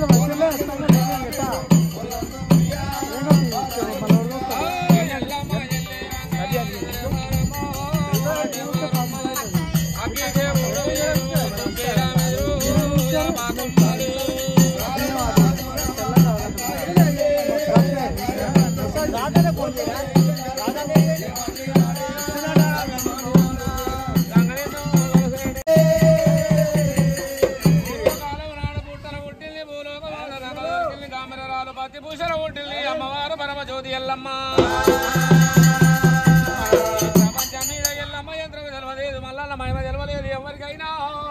భూషణ ఉంటుంది అమ్మవారు పరమ జ్యోతి ఎల్లమ్మ ప్రపంచం మీద ఎల్లమ్మ యంత్రం తెలవలేదు మల్లన్న మహిమ తెలవలేదు ఎవరికైనా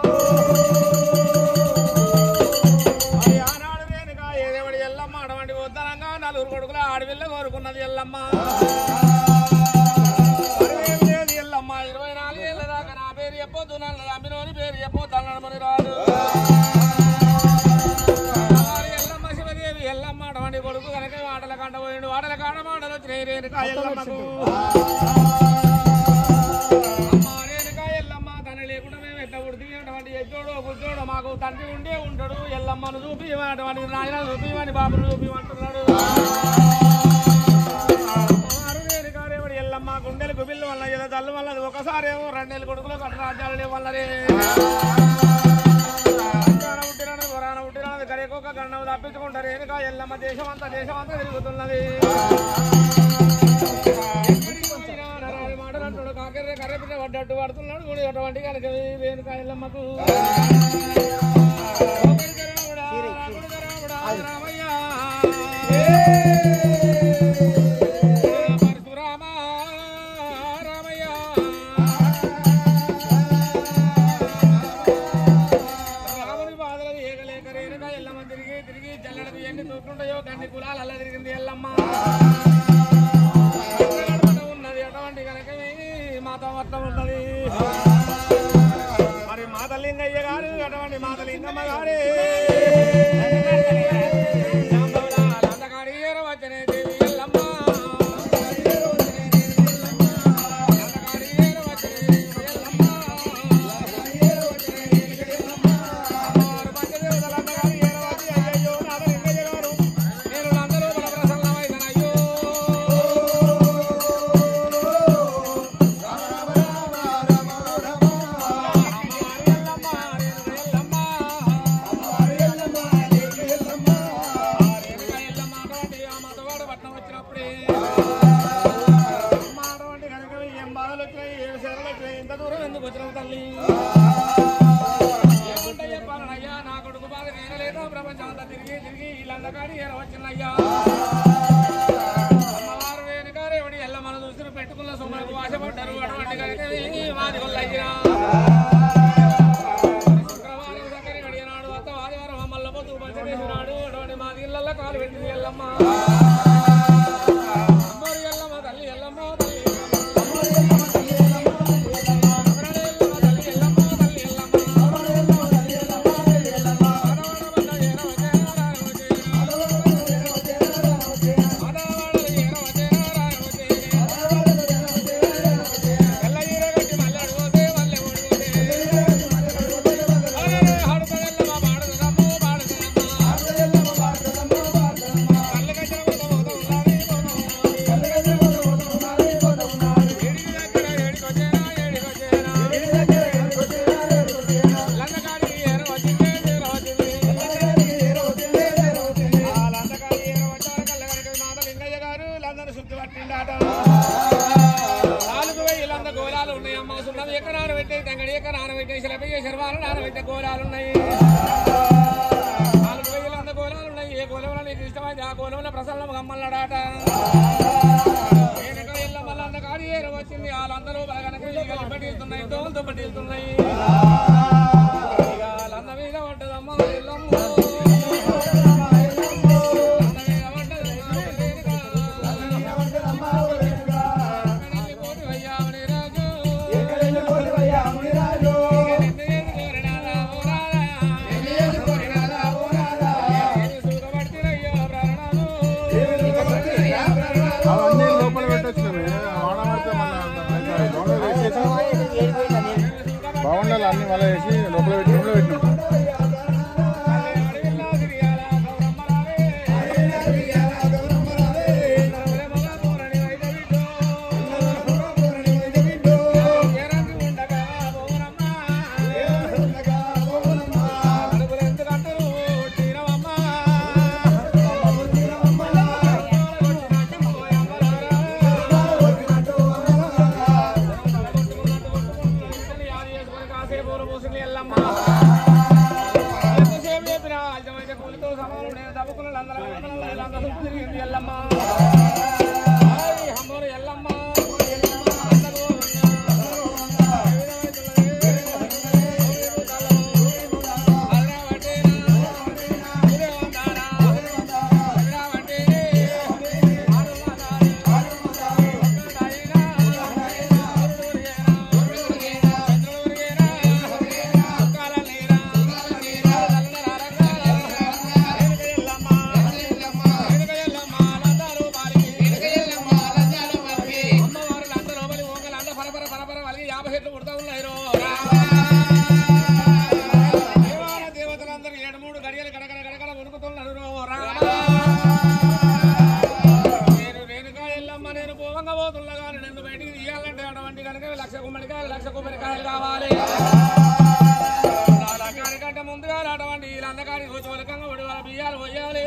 మరి ఆనాడు రేణుక ఏదేవడి ఎల్లమ్మ అటువంటి ఉద్దరంగా నలుగురు కొడుకుల ఆడవిల్ల కోరుకున్నది ఎల్లమ్మ మరేం లేదు ఎల్లమ్మ ఇరవై నాలుగు ఏళ్ళ దాకా నా పేరు చెప్పొద్దు నన్ను అమ్మినోని పేరు చెప్పొద్దు అన్నమని రాదు మరి ఎల్లమ్మ శివదేవి ఎల్లమ్మ అటువంటి కొడుకు కనుక ఆటల కంట పోయిండు ఆటల కాడ మాటలు వచ్చినాయి రేణుక ఎల్లమ్మకు అమ్మ రేణుక ఎల్లమ్మ తండ్రి లేకుండా మేము ఎట్లా ఉడిది అటువంటి ఎజ్జోడు బుజ్జోడు మాకు తండ్రి ఉండే ఉంటాడు ఎల్లమ్మను చూపి అటువంటి నాయన చూపిమని బాబును చూపిమంటున్నాడు అమ్మవారు రేణుక రేవడి ఎల్లమ్మ గుండెలకు బిల్లు వల్ల ఏదో తల్లు వల్ల ఒకసారి ఏమో రెండేళ్ళు కొడుకులు కట్టరాజ్యాలు వల్లరే అంజాన ఉట్టిరాను వరాన ఉట్టిరాను గరేకొక గండం తప్పించుకుంటారు ఏనుక ఎల్లమ్మ దేశం అంతా దేశం అంతా తిరుగుతున్నది నరారి మాటలు అంటాడు కాకెర్ర కర్ర పిల్ల పడ్డట్టు పడుతున్నాడు కూడా అటువంటి కనుక రేణుక ఎల్లమ్మకు ఒకరికి రాముడా, రాముడికి రాముడా, రామయ్య. పరశురామ, రామయ్య. రాముని బాధలు ఏగలేక రేణుక ఎల్లమ్మ తిరిగి తిరిగి జల్లడది ఎన్ని చూస్తుంటాయో గన్ని కులాలు అల్ల తిరిగింది ఎల్లమ్మ అక్కడ ఉన్నది అటువంటి కనుక మాత మొత్తం ఉన్నది మరి మాతలింగయ్య గారు అటువంటి మాతలింగమ్మ గారే లందగాడి వచ్చిన దేవి ఎల్లమ్మ లందగాడి వచ్చిన దేవి ఎల్లమ్మ అమ్మవారు పంచదేవతల అందగాడి ఏడవది అయ్యయ్యో నాదలింగయ్య గారు నేను అందరూ బలప్రసన్నమైదనయ్యో ఇంత దూరం ఎందుకు వచ్చినావు తల్లి ఏముంటే చెప్పాలనయ్యా నా కొడుకు బాధ నేనలేదా ప్రపంచం అంతా తిరిగి తిరిగి వీళ్ళందకాడి ఏర వచ్చిందయ్యా అమ్మవారు వేణుగారేవడి ఎల్ల మన దృష్టిని పెట్టుకున్న సొమ్మలకు ఆశపడ్డారు అటువంటి కనుక మాది కొల్లయ్యా శుక్రవారం సక్కని గడియనాడు అత్త ఆదివారం అమ్మల్ల పొద్దు పంచదేశినాడు అటువంటి మాది ఇళ్ళల్లో కాలు పెట్టింది ఎల్లమ్మ అమ్మోరి ఎల్లమ్మ తల్లి ఎల్లమ్మ తల్లి అమరడే ఎల్లమ్మ తల్లి ఎల్లమ్మ తల్లి ఎల్లమ్మ ఆడవాడవల్ల ఏర వచ్చేనా రాయ వచ్చేనా ఆడవాడల ఏర వచ్చేనా రాయ వచ్చేనా ఎల్ల ఈర గట్టి మల్లెడు పోతే మల్లె ఓడి పోతే అరే హడుపదెల్లమ్మ బాడదమ్మ బాడదమ్మ కళ్ళ గజ్జల పోత పోత ఉన్నది ఏడికి దగ్గర ఏడికొచ్చేనా ఏడికొచ్చేనా లందకాడి ఏర వచ్చిందే ఏర వచ్చింది ఆ లందకాడి ఏర వచ్చారు కళ్ళగరికి మాత లింగయ్య గారు లందరూ శుద్ధి పట్టిండాట నాలుగు వేయి లంద గోళాలు ఉన్నాయి అమ్మ సున్నది ఎక్క నానబెట్టే తంగడి ఎక్క నానబెట్టే శిలపయ్య శర్వాలు నానబెట్టే గోళాలు ఉన్నాయి నాలుగు వేయి లంద గోళాలు ఉన్నాయి ఏ గోళంలో నీకు ఇష్టమైతే ఆ గోళంలో ప్రసన్నం గమ్మన్నాడాట వెనక ఎల్లమ్మ లంద కాడి ఏర వచ్చింది వాళ్ళందరూ కనుక కలిపి పట్టిస్తున్నాయి దోమలతో పట్టిస్తున్నాయి ఇక లంద మీద పడ్డదమ్మ ఎల్లమ్మ లంద మీద పడ్డదమ్మ వెనక. కడిగి పోటు అయ్యామని రాజు. ఎన్ని ఏళ్ళు కోరినాదా ఓ రారా. ఎన్ని సుఖపడితిరయ్యో ప్రాణాలు. అవన్నీ లోపల పెట్టొచ్చు వాడమైతే బాగుండాలి అన్ని మళ్ళీ వేసి లోపల పెట్టి రూమ్లో పెట్టినాం అడవిలో తిరిగాలా దిక్కుల లందల వందల లంద చుట్టూ తిరిగింది ఎల్లమ్మ ఆయ్ అమ్మోరు ఎల్లమ్మ అందరూ యాభై చెట్లు పుడతా ఉన్నాయి రో దేవాల దేవతలందరూ ఏడు మూడు గడియలు గడగడ గడగడ ఉరుకుతున్నారు రో రామ. నేను రేణుకా ఎల్లమ్మ నేను పోవంగా పోతున్నా కానీ నన్ను బయటికి తీయాలంటే అటువంటి కనుక లక్ష గుమ్మడికాయలు లక్ష కొబ్బరికాయలు కావాలి నాలకాడి కంటే ముందుగా అటువంటి వీళ్ళందకాడి చోలకంగా ఉడివాల బియ్యాలు పోయాలి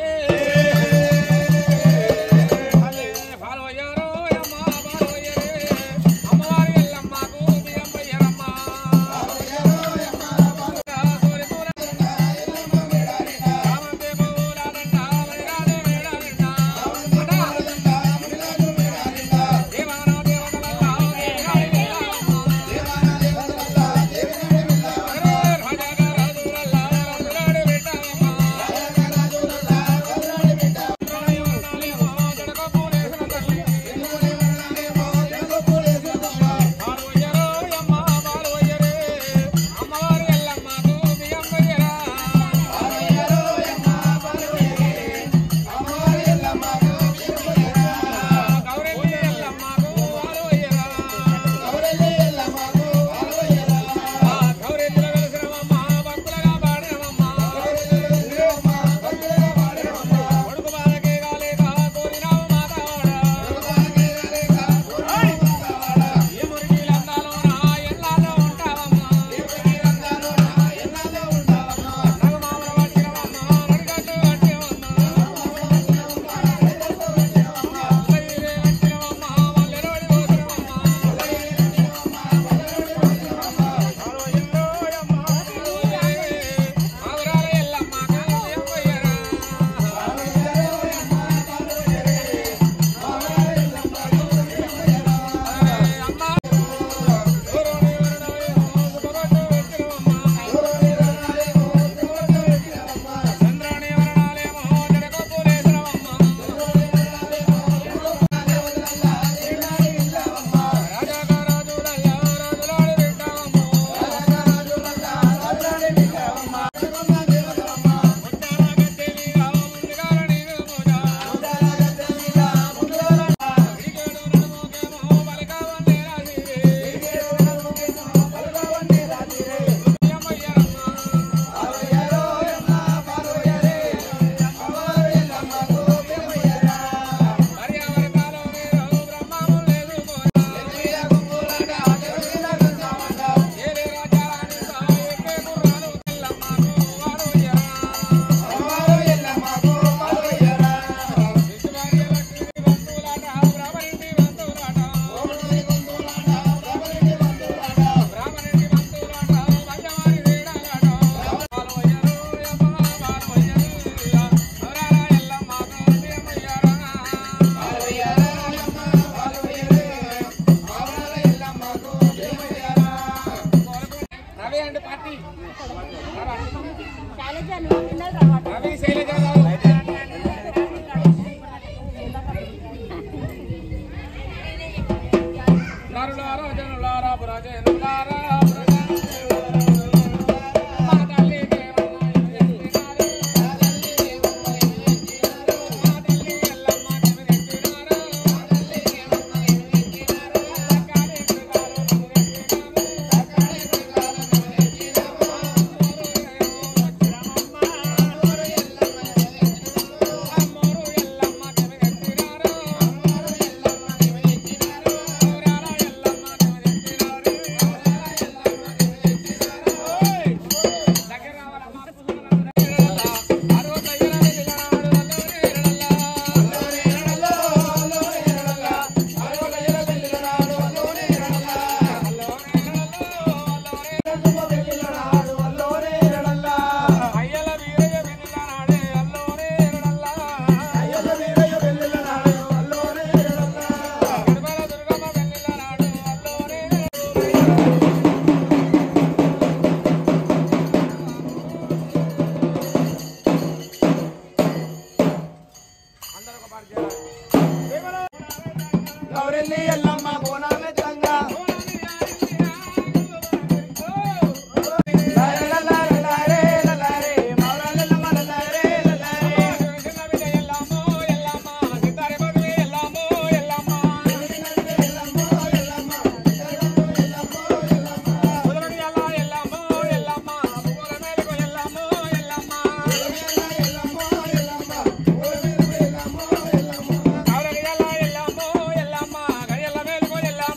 పాలు పోయారు అమ్మ పాలు పోయారు అమ్మవారి ఎల్లమ్మకు బియ్యం పోయారమ్మా సూర్య సూర్య రామంతే పూలాదండ వైరాలే వేడాలంట దేవానా దేవతలల్లా దేవాని ఎల్లమ్మ కోరెల్లి ఎల్లమ్మ బోనామెత్తంగా లారే లారే లారే లారే మౌరాలెల్లమ్మ లారే లారే ఎల్లమ్మ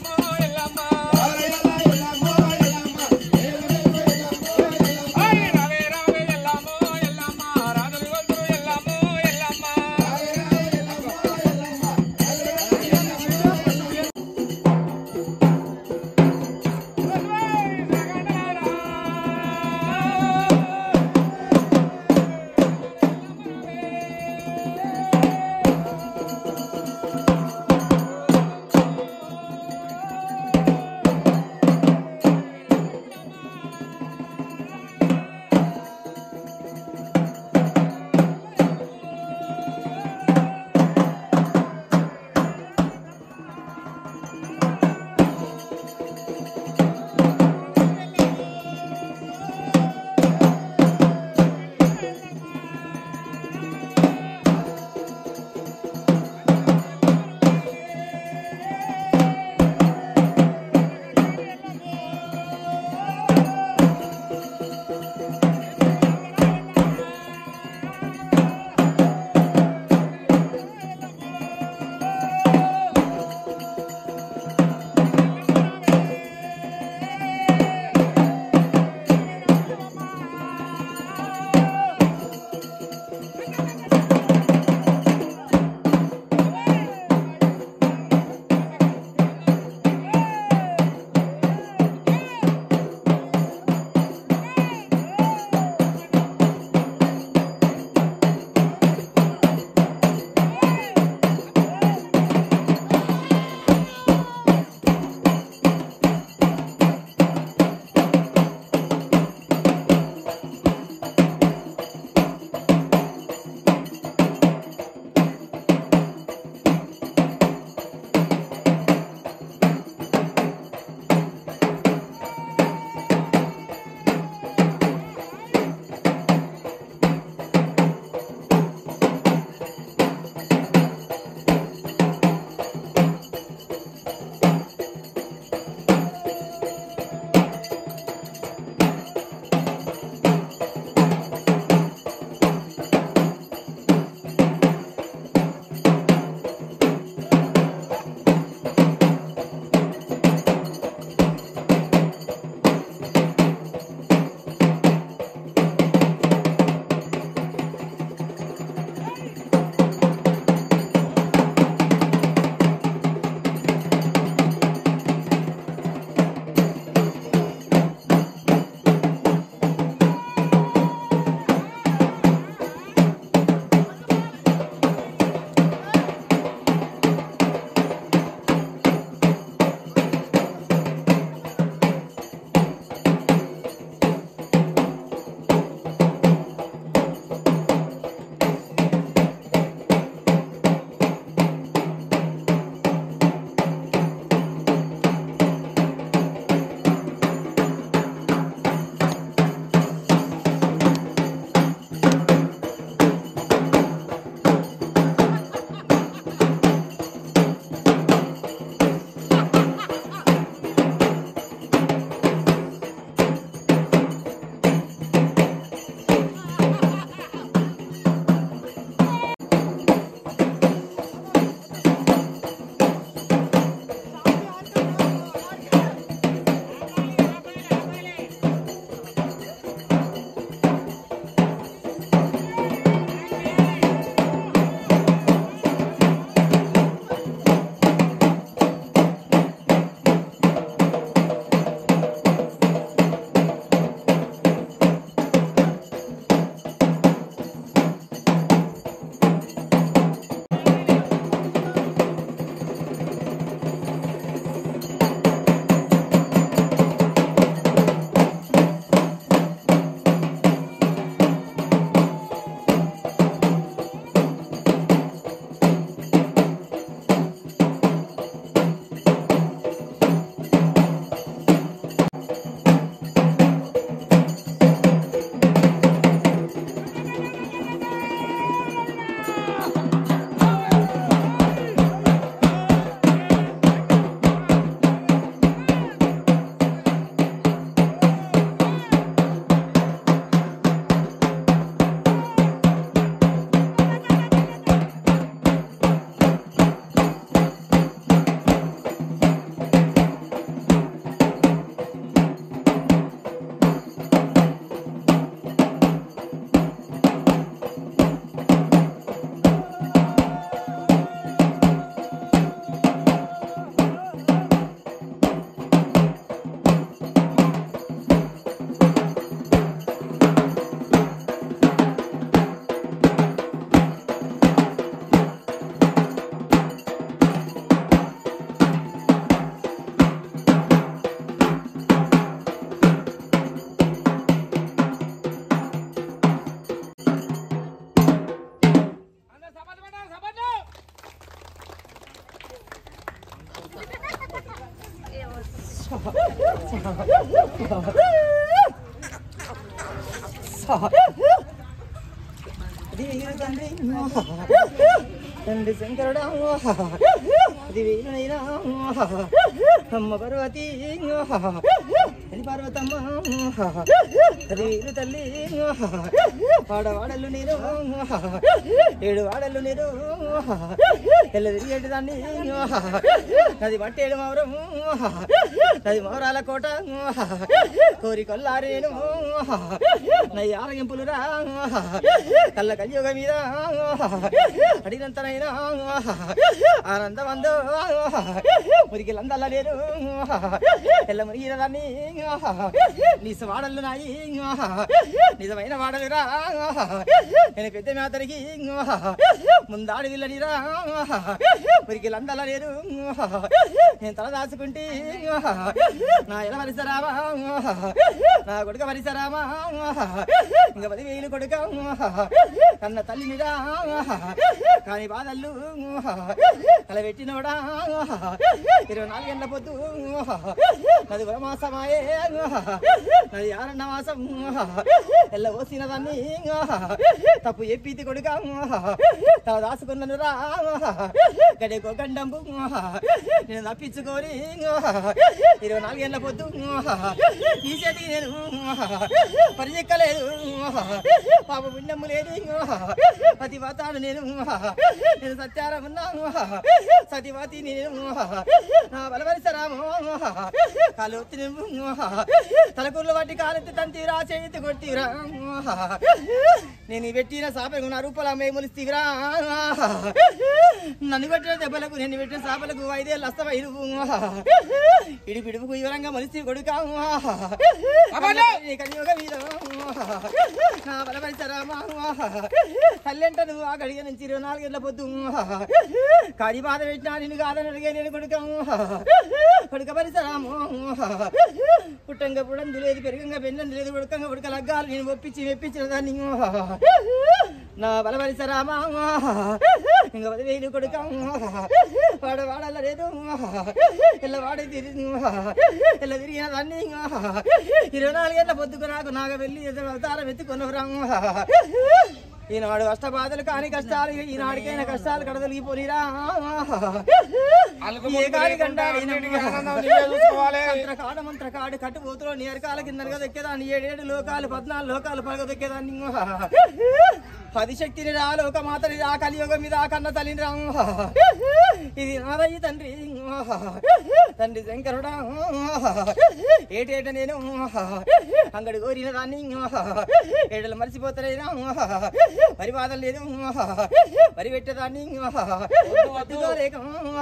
అది వీరు తండ్రి తండ్రి శంకరుడా అది వీరునైనా అమ్మ పార్వతి అది పార్వతమ్మ అది వీరు తల్లి వాడవాడలు నీరు ఏడు వాడలు నీరు ఎల్ల తిరిగేటి దాన్ని నది పట్టేడు మౌరం నది మౌరాల కోట కోరి కొల్లారేను నది ఆరగింపులురా కళ్ళ కలియుగ మీద అడిగినంతనైనా ఆనందమందో మురికి లందల్ల లేరు ఎల్ల మురిగిన దాన్ని నిజ వాడలు నాయి నిజమైన వాడలురా నేను పెద్ద మేతరికి ముందాడి విల్లనిరా మురికి లందల్ల లేరు నేను తల దాచుకుంటే నా ఎల పరిసరామా నా కొడుక పరిసరామా ఇంకా పది వేలు కొడుక కన్న తల్లినిరా కాని బాధల్లు అలా పెట్టినోడా ఇరవై నాలుగు గంటల పొద్దు నది మాసమాయే నది ఆరన్న మాసం ఎల్ల పోసిన దాన్ని తప్పు చెప్పితి కొడుక తల దాచుకున్నాను రా గడేకో గండంబు నేను తప్పించుకోని ఇరవై నాలుగు గంటల పొద్దు ఈ చేతికి నేను పరిచెక్కలేదు పాప పుణ్యము లేదు పతివతాడు నేను నేను సత్యారం ఉన్నాను సతివతి నేను నా బలవరిసరాము కాలొత్తి నువ్వు తలకూరులో వాటి కాలెత్తి తంతిరా చేతి కొట్టిరా నేను పెట్టిన సాపలకు నా రూపాయల మేములిస్తీరా నన్ను పెట్టిన దెబ్బలకు నేను పెట్టిన సాపలకు ఐదేళ్ళు వస్తావైరు ఇడి పిడుపుకు వివరంగా మలిసి కొడుకా కలియుగ మీద నా బలపరిచరామా తల్లెంట నువ్వు ఆ గడియ నుంచి ఇరవై నాలుగు గంటల పొద్దు కాడి బాధ పెట్టినా నిన్ను కాదని అడిగే నేను కొడుక కొడుక పరిసరాము పుట్టంగా పుడందు లేదు పెరగంగా పెన్నందు లేదు ఉడకంగా ఉడక లగ్గాలు నేను ఒప్పించి మెప్పించిన దాన్ని నా బలపరిసరామా ఇంకా పదివేలు కొడుక వాడ వాడల్ల లేదు ఇలా వాడి తిరిగి ఇలా తిరిగిన దాన్ని ఇరవై నాలుగేళ్ళ పొద్దుకు నాకు నాగ వెళ్ళి అవతారం ఎత్తుకున్నవరా ఈనాడు కష్ట బాధలు కాని కష్టాలు ఈనాడికైనా కష్టాలు కడదలిగిపోనిరా ఏ కాని కంటాడు మంత్రకాడ మంత్రకాడు కట్టుపోతులో నేరకాల కింద కదా ఎక్కేదాన్ని ఏడేడు లోకాలు పద్నాలుగు లోకాలు పలగదెక్కేదాన్ని పది శక్తిని రా లోక మాతని రా కలియుగం మీద కన్న తల్లిని రా ఇది నాదయ్యి తండ్రి తండ్రి శంకరుడా ఏటేట నేను అంగడి కోరిన దాన్ని ఏడలు మర్చిపోతలేదా వరి బాధలు లేదు వరి పెట్టేదాన్ని లేక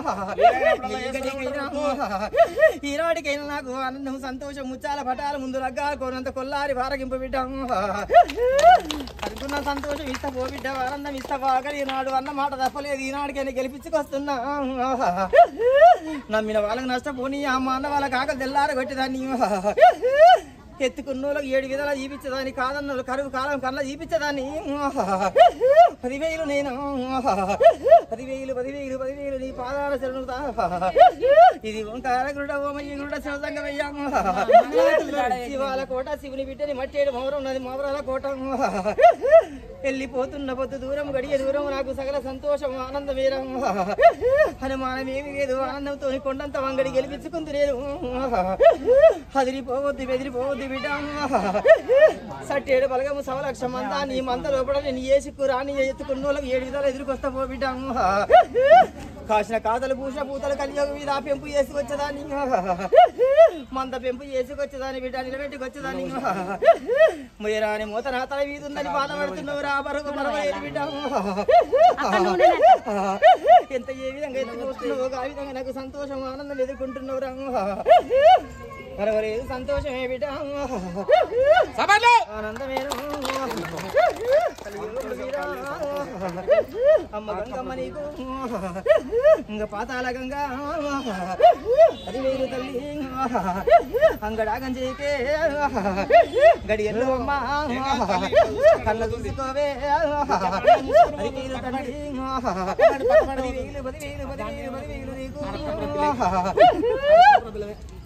ఈనాటికైనా నాకు ఆనందం సంతోషం ముచ్చాల పటాల ముందు రగ్గాలు కోనంత కొల్లారి వారగింపు బిడ్డాం అనుకున్న సంతోషం ఇస్తా పో బిడ్డ ఆనందం ఇస్తా బాగా ఈనాడు అన్న మాట తప్పలేదు ఈనాడికైనా గెలిపించుకొస్తున్నా నమ్మిన వాళ్ళకి నష్టపోని అమ్మ అన్న వాళ్ళకి ఆకలి తెల్లార కొట్టేదాన్ని ఎత్తుకున్నోళ్ళకి ఏడు విధాలు చూపించదాన్ని కాదన్న కరువు కాలం కన్నా చూపించదాన్ని పదివేలు నేను పదివేలు పదివేలు పదివేలు నీ పాదాల శరణుతా ఇది ఓంకార గురుడ ఓమయ్య గురుడ శివసంగమయ్యా శివాల కోట శివుని బిడ్డని మట్టేడు మౌరం ఉన్నది మౌరాల కోట వెళ్ళిపోతున్న పొద్దు దూరం గడియ దూరం నాకు సకల సంతోషం ఆనందమేరం హనుమానం ఏమి లేదు ఆనందంతో కొండంత వంగడి గెలిపించుకుంది నేను అదిరిపోవద్దు బెదిరిపోవద్దు బిడ్డ సట్టేడు బలగము సవలక్ష మంద నీ మంద లోపల నేను ఏ సిక్కు రాని ఎత్తుకున్న వాళ్ళకి ఏడు విధాలు ఎదురుకొస్తా పో బిడ్డ కాసిన కాతలు పూసిన పూతలు కలియోగ మీద ఆ పెంపు వేసుకొచ్చేదాన్ని మంద పెంపు వేసుకొచ్చేదాన్ని బిడ్డ నిలబెట్టుకొచ్చేదాన్ని ముయరాని మూత నా తల మీద ఉందని బాధపడుతున్నావు రా బరువు బలవలేదు బిడ్డ ఎంత ఏ విధంగా ఎత్తుకొస్తున్నావు ఆ విధంగా నాకు సంతోషం ఆనందం ఎదుర్కొంటున్నావు రా మరవలేదు సంతోషమే బిడ్డ సభలో ఆనందమేను కలియుగములు వీరా. అమ్మ గంగమ్మ నీకు ఇంక పాతాల గంగా అది వేరు తల్లి అంగడాగం చేయకే గడియల్లో అమ్మ కళ్ళ చూసుకోవే అది వేరు తల్లి పది వేలు పది వేలు పది వేలు పది వేలు నీకు